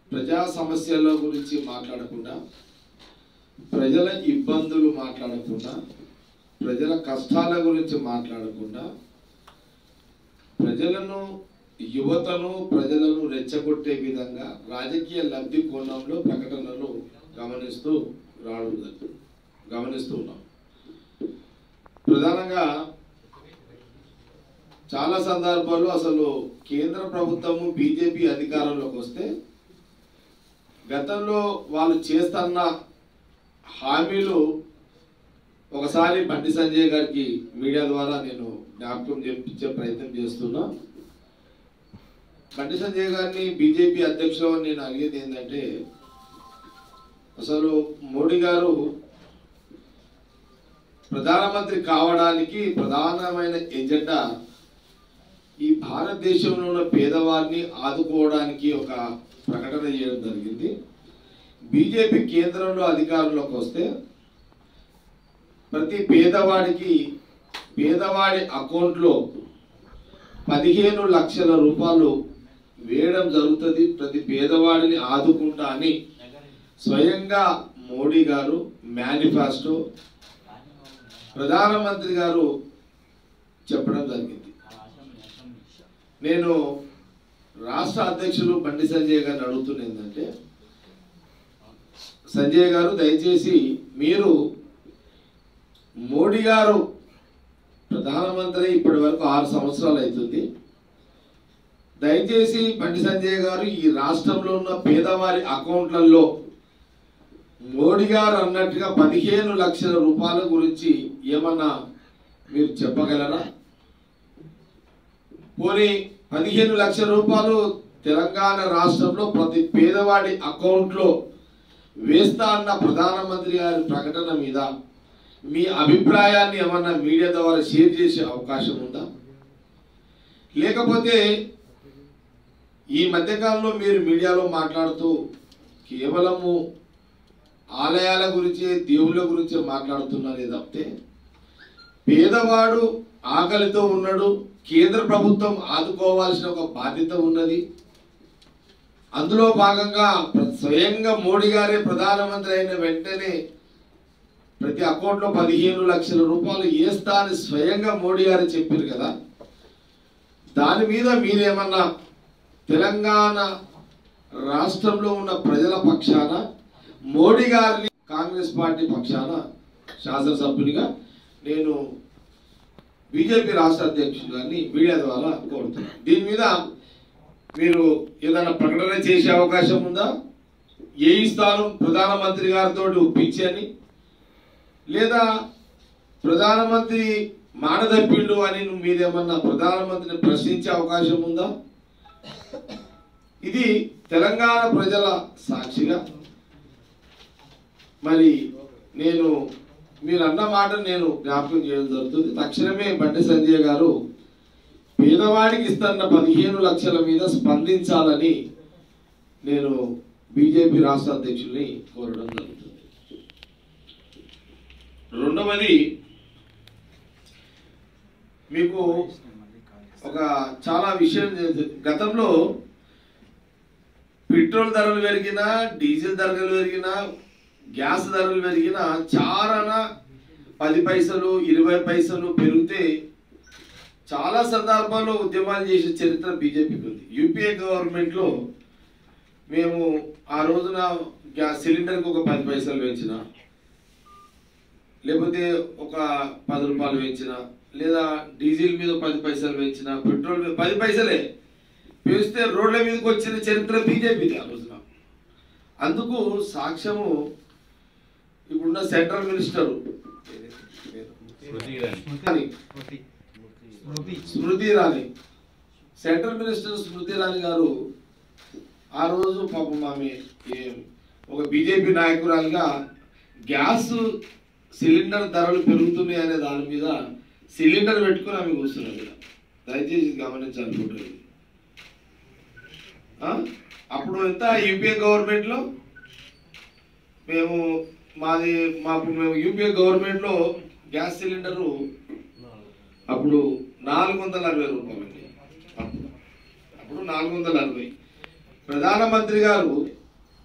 ప్రజా సమస్యల గురించి మాట్లాడకుండా ప్రజల ఇబ్బందులు మాట్లాడకుండా ప్రజల కష్టాల గురించి మాట్లాడకుండా ప్రజలను యువతను ప్రజలను రెచ్చగొట్టే విధంగా రాజకీయ లబ్ధి కోణంలో ప్రకటనలు గమనిస్తూ రావడం గమనిస్తూ ఉన్నాం ప్రధానంగా చాలా సందర్భాల్లో అసలు కేంద్ర ప్రభుత్వము బీజేపీ అధికారంలోకి వస్తే గతంలో వాళ్ళు చేస్తున్న హామీలు ఒకసారి బండి సంజయ్ గారికి మీడియా ద్వారా నేను జ్ఞాపకం చేపించే ప్రయత్నం చేస్తున్నా బండి సంజయ్ గారిని బీజేపీ అధ్యక్షులు నేను అడిగేది ఏంటంటే అసలు మోడీ గారు ప్రధానమంత్రి కావడానికి ప్రధానమైన ఎజెండా ఈ భారతదేశంలో ఉన్న పేదవారిని ఆదుకోవడానికి ఒక ప్రకటన చేయడం జరిగింది బీజేపీ కేంద్రంలో అధికారంలోకి వస్తే ప్రతి పేదవాడికి పేదవాడి అకౌంట్లో పదిహేను లక్షల రూపాయలు వేయడం జరుగుతుంది ప్రతి పేదవాడిని ఆదుకుంటా అని స్వయంగా మోడీ గారు మేనిఫెస్టో ప్రధానమంత్రి గారు చెప్పడం జరిగింది నేను రాష్ట్ర అధ్యక్షులు బండి సంజయ్ గారిని అడుగుతున్నా ఏంటంటే సంజయ్ గారు దయచేసి మీరు మోడీ గారు ప్రధానమంత్రి ఇప్పటి వరకు ఆరు సంవత్సరాలు అవుతుంది దయచేసి బండి సంజయ్ గారు ఈ రాష్ట్రంలో ఉన్న పేదవారి అకౌంట్లలో మోడీ గారు అన్నట్టుగా పదిహేను లక్షల రూపాయల గురించి ఏమన్నా మీరు చెప్పగలరా పోనీ పదిహేను లక్షల రూపాయలు తెలంగాణ రాష్ట్రంలో ప్రతి పేదవాడి అకౌంట్లో వేస్తా అన్న ప్రధానమంత్రి గారి ప్రకటన మీద మీ అభిప్రాయాన్ని ఏమన్నా మీడియా ద్వారా షేర్ చేసే అవకాశం ఉందా లేకపోతే ఈ మధ్యకాలంలో మీరు మీడియాలో మాట్లాడుతూ కేవలము ఆలయాల గురించి దేవుళ్ళ గురించి మాట్లాడుతున్నారే తప్పితే పేదవాడు ఆకలితో ఉన్నాడు కేంద్ర ప్రభుత్వం ఆదుకోవాల్సిన ఒక బాధ్యత ఉన్నది అందులో భాగంగా ప్ర- స్వయంగా మోడీ గారే ప్రధానమంత్రి అయిన వెంటనే ప్రతి అకౌంట్లో పదిహేను లక్షల రూపాయలు వేస్తా అని స్వయంగా మోడీ గారు చెప్పారు కదా దాని మీద మీరేమన్నా తెలంగాణ రాష్ట్రంలో ఉన్న ప్రజల పక్షాన మోడీ గారిని కాంగ్రెస్ పార్టీ పక్షాన శాసనసభ్యునిగా నేను బీజేపీ రాష్ట్ర అధ్యక్షుడు గారిని మీడియా ద్వారా కోరుతున్నాను దీని మీద మీరు ఏదైనా ప్రకటన చేసే అవకాశం ఉందా ఏ స్థానం ప్రధానమంత్రి గారితో ఒప్పించని లేదా ప్రధానమంత్రి మానదప్పిండు అని మీరేమన్నా ప్రధానమంత్రిని ప్రశ్నించే అవకాశం ఉందా ఇది తెలంగాణ ప్రజల సాక్షిగా మరి నేను మీరు అన్న మాట నేను జ్ఞాపకం చేయడం జరుగుతుంది తక్షణమే బండి సంజయ్ గారు పేదవాడికి ఇస్తున్న పదిహేను లక్షల మీద స్పందించాలని నేను బీజేపీ రాష్ట్ర అధ్యక్షుల్ని కోరడం జరుగుతుంది రెండవది మీకు ఒక చాలా విషయం తెలుసు. గతంలో పెట్రోల్ ధరలు పెరిగినా డీజిల్ ధరలు పెరిగినా గ్యాస్ ధరలు పెరిగినా చాలా పది పైసలు ఇరవై పైసలు పెరిగితే చాలా సందర్భాల్లో ఉద్యమాలు చేసే చరిత్ర బీజేపీకి ఉంది యూపీఏ గవర్నమెంట్లో మేము ఆ రోజున గ్యాస్ సిలిండర్కి ఒక పది పైసలు పెంచిన లేకపోతే ఒక పది రూపాయలు పెంచిన లేదా డీజిల్ మీద పది పైసలు పెంచిన పెట్రోల్ మీద పది పైసలే పెంచితే రోడ్ల మీదకి వచ్చిన చరిత్ర బీజేపీది ఆ రోజున అందుకు సాక్ష్యము ఇప్పుడున్న సెంట్రల్ మినిస్టర్ అని స్మృతి ఇరానీ సెంట్రల్ మినిస్టర్ స్మృతి ఇరానీ గారు ఆ రోజు పాపం ఆమె ఏ- ఒక బీజేపీ నాయకురాలుగా గ్యాస్ సిలిండర్ ధరలు పెరుగుతున్నాయి అనే దాని మీద సిలిండర్ పెట్టుకుని ఆమె కూర్చున్నారు ఇక్కడ. దయచేసి ఇది గమనించాలి ఫోటో ఇది. ఆ? అప్పుడు ఎంత యూపీఏ గవర్నమెంట్లో మేము మాది మాకు మేము యూపీఏ గవర్నమెంట్లో గ్యాస్ సిలిండరు అప్పుడు నాలుగు వందల అరవై రూపాయలు అండి అప్పుడు నాలుగు వందల అరవై ప్రధానమంత్రి గారు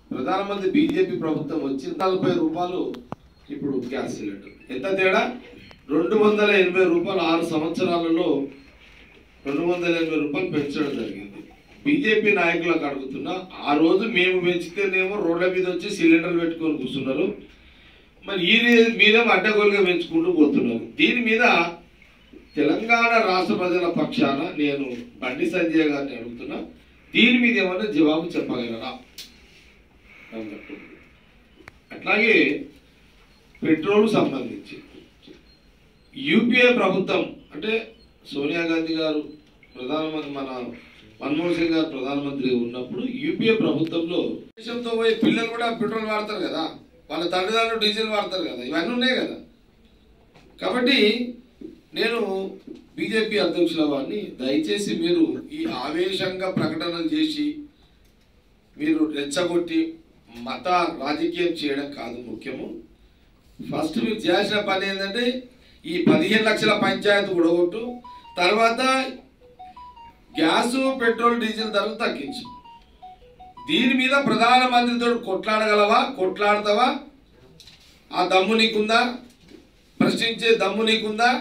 ప్రధానమంత్రి బీజేపీ ప్రభుత్వం వచ్చి నలభై రూపాయలు ఇప్పుడు గ్యాస్ సిలిండర్ ఎంత తేడా రెండు వందల ఎనభై రూపాయలు ఆరు సంవత్సరాలలో రెండు వందల ఎనభై రూపాయలు పెంచడం జరిగింది బీజేపీ నాయకులకు అడుగుతున్నా ఆ రోజు మేము పెంచితేనేమో రోడ్ల మీద వచ్చి సిలిండర్లు పెట్టుకొని కూర్చున్నారు మరి ఈ రీ- మీరేమో అడ్డగోలుగా పెంచుకుంటూ పోతున్నారు దీని మీద తెలంగాణ రాష్ట్ర ప్రజల పక్షాన నేను బండి సంజయ్ గారిని అడుగుతున్నా దీని మీద ఏమన్నా జవాబు చెప్పగలరా అన్నట్టు. అట్లాగే పెట్రోల్ సంబంధించి యూపీఏ ప్రభుత్వం అంటే సోనియా గాంధీ గారు ప్రధానమంత్రి మన మన్మోహన్ సింగ్ గారు ప్రధానమంత్రి ఉన్నప్పుడు యూపీఏ ప్రభుత్వంలో దేశంతో పోయి పిల్లలు కూడా పెట్రోల్ వాడతారు కదా వాళ్ళ తల్లిదండ్రులు డీజిల్ వాడతారు కదా ఇవన్నీ ఉన్నాయి కదా కాబట్టి నేను బీజేపీ అధ్యక్షుల వారిని దయచేసి మీరు ఈ ఆవేశంగా ప్రకటనలు చేసి మీరు రెచ్చగొట్టి మత రాజకీయం చేయడం కాదు ముఖ్యము ఫస్ట్ మీరు చేయాల్సిన పని ఏంటంటే ఈ పదిహేను లక్షల పంచాయతీ కూడగొట్టు తర్వాత గ్యాస్ పెట్రోల్ డీజిల్ ధరలు తగ్గించు దీని మీద ప్రధానమంత్రితో కొట్లాడగలవా కొట్లాడతావా ఆ దమ్ము నీకుందా ప్రశ్నించే దమ్ము నీకుందా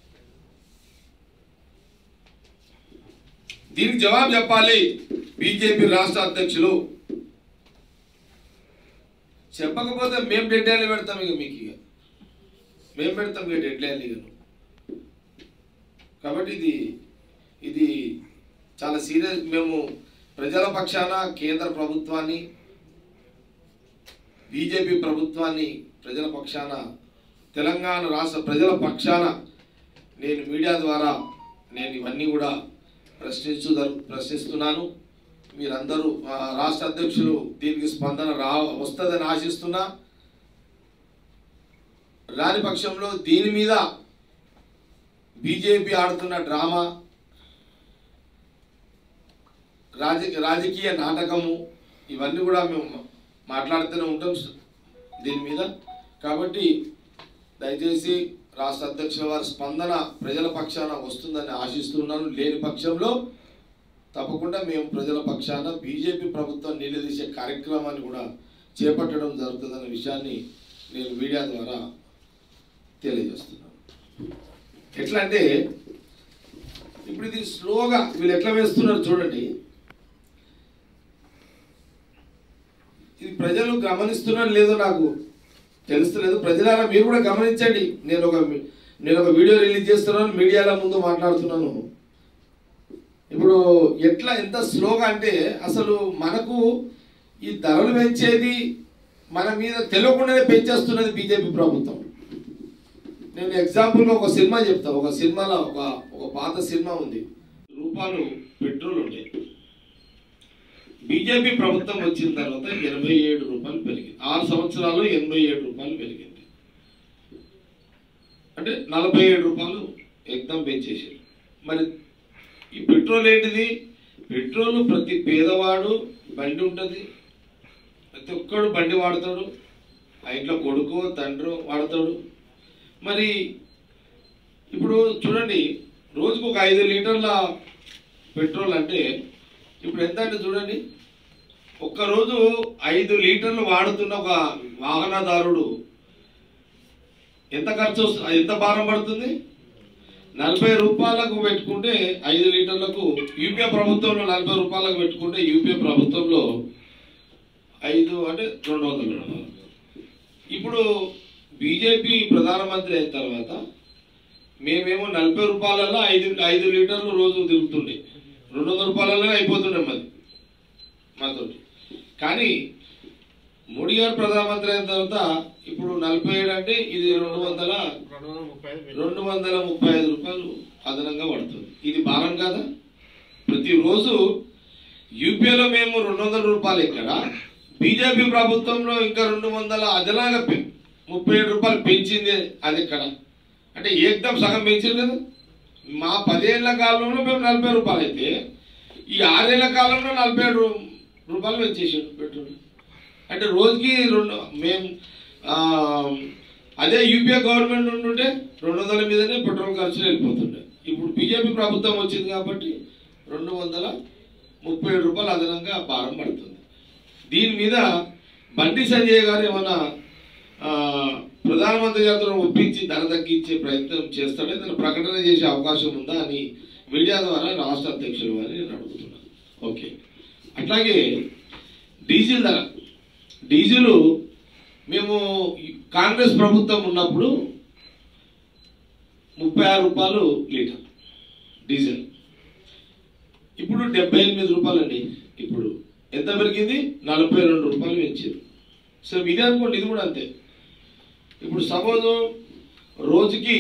దీనికి జవాబు చెప్పాలి బీజేపీ రాష్ట్ర అధ్యక్షులు చెప్పకపోతే మేము డెడ్ లైన్లు పెడతాం ఇక మీకు ఇక మేము పెడతాం ఇక డెడ్ లైన్లు ఇక కాబట్టి ఇది ఇది చాలా సీరియస్ మేము ప్రజల పక్షాన కేంద్ర ప్రభుత్వాన్ని బీజేపీ ప్రభుత్వాన్ని ప్రజల పక్షాన తెలంగాణ రాష్ట్ర ప్రజల పక్షాన నేను మీడియా ద్వారా నేను ఇవన్నీ కూడా ప్రశ్నించు ప్రశ్నిస్తున్నాను మీరందరూ ఆ, రాష్ట్ర అధ్యక్షులు దీనికి స్పందన రా వస్తుందని ఆశిస్తున్నా రాని పక్షంలో దీని మీద బీజేపీ ఆడుతున్న డ్రామా రాజ రాజకీయ నాటకము ఇవన్నీ కూడా మేము మాట్లాడుతూనే ఉంటాం దీని మీద కాబట్టి దయచేసి రాష్ట్ర అధ్యక్షుల వారి స్పందన ప్రజల పక్షాన వస్తుందని ఆశిస్తున్నాను లేని పక్షంలో తప్పకుండా మేము ప్రజల పక్షాన బీజేపీ ప్రభుత్వం నిలదీసే కార్యక్రమాన్ని కూడా చేపట్టడం జరుగుతుందన్న విషయాన్ని నేను మీడియా ద్వారా తెలియజేస్తున్నాను ఎట్లా అంటే ఇప్పుడు ఇది స్లోగా వీళ్ళు ఎట్లా వేస్తున్నారు చూడండి ఇది ప్రజలు గమనిస్తున్నారు లేదో నాకు తెలుస్తలేదు ప్రజలారా మీరు కూడా గమనించండి నేను ఒక నేను ఒక వీడియో రిలీజ్ చేస్తున్నాను మీడియాలో ముందు మాట్లాడుతున్నాను ఇప్పుడు ఎట్లా ఎంత స్లోగా అంటే అసలు మనకు ఈ ధరలు పెంచేది మన మీద తెలియకుండానే పెంచేస్తున్నది బీజేపీ ప్రభుత్వం నేను ఎగ్జాంపుల్గా ఒక సినిమా చెప్తా ఒక సినిమాలో ఒక ఒక పాత సినిమా ఉంది రూపాయలు పెట్రోల్ ఉండే బీజేపీ ప్రభుత్వం వచ్చిన తర్వాత ఎనభై ఏడు రూపాయలు పెరిగింది ఆరు సంవత్సరాలు ఎనభై ఏడు రూపాయలు పెరిగింది అంటే నలభై ఏడు రూపాయలు ఎగ్దం పెంచేసారు మరి ఈ పెట్రోల్ ఏంటిది పెట్రోల్ ప్రతి పేదవాడు బండి ఉంటుంది ప్రతి ఒక్కడు బండి వాడతాడు ఆ ఇంట్లో కొడుకు తండ్రి వాడతాడు మరి ఇప్పుడు చూడండి రోజుకు ఒక ఐదు లీటర్ల పెట్రోల్ అంటే ఇప్పుడు ఎంత అంటే చూడండి ఒక్కరోజు ఐదు లీటర్లు వాడుతున్న ఒక వాహనదారుడు ఎంత ఖర్చు వస్తుంది ఎంత భారం పడుతుంది నలభై రూపాయలకు పెట్టుకుంటే ఐదు లీటర్లకు యూపీఏ ప్రభుత్వంలో నలభై రూపాయలకు పెట్టుకుంటే యూపీఏ ప్రభుత్వంలో ఐదు అంటే రెండు వందల రూపాయలు ఇప్పుడు బీజేపీ ప్రధానమంత్రి అయిన తర్వాత మేమేమో నలభై రూపాయలలో ఐదు ఐదు లీటర్లు రోజు తిరుగుతుండే రెండు వందల రూపాయలలో అయిపోతుండే మాది మాతోటి కానీ మోడీ గారు ప్రధానమంత్రి అయిన తర్వాత ఇప్పుడు నలభై ఏడు అంటే ఇది రెండు వందల రెండు వందల ముప్పై ఐదు వేలు. రెండు వందల ముప్పై ఐదు రూపాయలు అదనంగా పడుతుంది ఇది భారం కాదా ప్రతిరోజు యూపీఏలో మేము రెండు వందల రూపాయలు ఇక్కడ బీజేపీ ప్రభుత్వంలో ఇంకా రెండు వందల అదనంగా పె- ముప్పై ఏడు రూపాయలు పెంచింది అది ఇక్కడ అంటే ఏకదం సగం పెంచింది కదా మా పదేళ్ల కాలంలో మేము నలభై రూపాయలు అయితే ఈ ఆరేళ్ల కాలంలో నలభై ఏడు రూ- రూపాయలు పెంచేసాడు పెట్రోల్ అంటే రోజుకి రెండు మేము ఆ, అదే యూపీఏ గవర్నమెంట్ ఉంటుంటే రెండు వందల మీదనే పెట్రోల్ ఖర్చులు వెళ్ళిపోతుండే ఇప్పుడు బీజేపీ ప్రభుత్వం వచ్చింది కాబట్టి రెండు వందల ముప్పై ఏడు రూపాయలు అదనంగా భారం పడుతుంది దీని మీద బండి సంజయ్ గారు ఏమన్నా ఆ, ప్రధానమంత్రి గారితో ఒప్పించి ధర తగ్గించే ప్రయత్నం చేస్తాడే దాన్ని ప్రకటన చేసే అవకాశం ఉందా అని మీడియా ద్వారా రాష్ట్ర అధ్యక్షులు వారిని నేను అడుగుతున్నాను ఓకే అట్లాగే డీజిల్ ధర డీజిల్ మేము కాంగ్రెస్ ప్రభుత్వం ఉన్నప్పుడు ముప్పై ఆరు రూపాయలు లీటర్ డీజిల్ ఇప్పుడు డెబ్బై ఎనిమిది రూపాయలు అండి ఇప్పుడు ఎంత పెరిగింది నలభై రెండు రూపాయలు పెంచారు సో ఇది అనుకోండి ఇది కూడా అంతే ఇప్పుడు సపోజ్ రోజుకి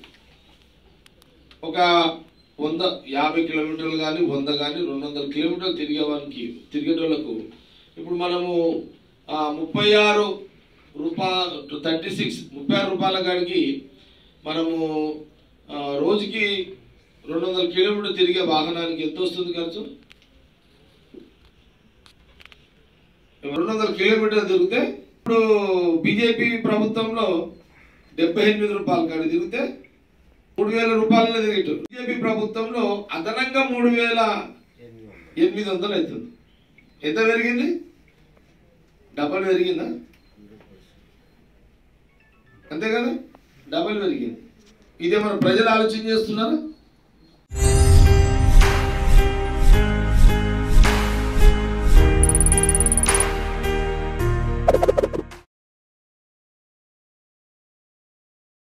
ఒక వంద యాభై కిలోమీటర్లు కానీ వంద కానీ రెండు వందల కిలోమీటర్లు తిరిగేవానికి తిరిగేటోళ్ళకు ఇప్పుడు మనము ఆ, ముప్పై ఆరు రూపా థర్టీ సిక్స్ ముప్పై ఆరు రూపాయల కాడికి మనము ఆ, రోజుకి రెండు వందల కిలోమీటర్ తిరిగే వాహనానికి ఎంత వస్తుంది ఖర్చు రెండు వందల కిలోమీటర్లు తిరిగితే ఇప్పుడు బీజేపీ ప్రభుత్వంలో డెబ్బై ఎనిమిది రూపాయల కాడ తిరిగితే మూడు వేల రూపాయలలో తిరిగేటు బీజేపీ ప్రభుత్వంలో అదనంగా మూడు వేల ఎనిమిది వందలు అవుతుంది ఎంత పెరిగింది డబల్ పెరిగిందా అంతే కదా డబల్ పెరిగింది ఇదే మన ప్రజలు ఆలోచన చేస్తున్నారా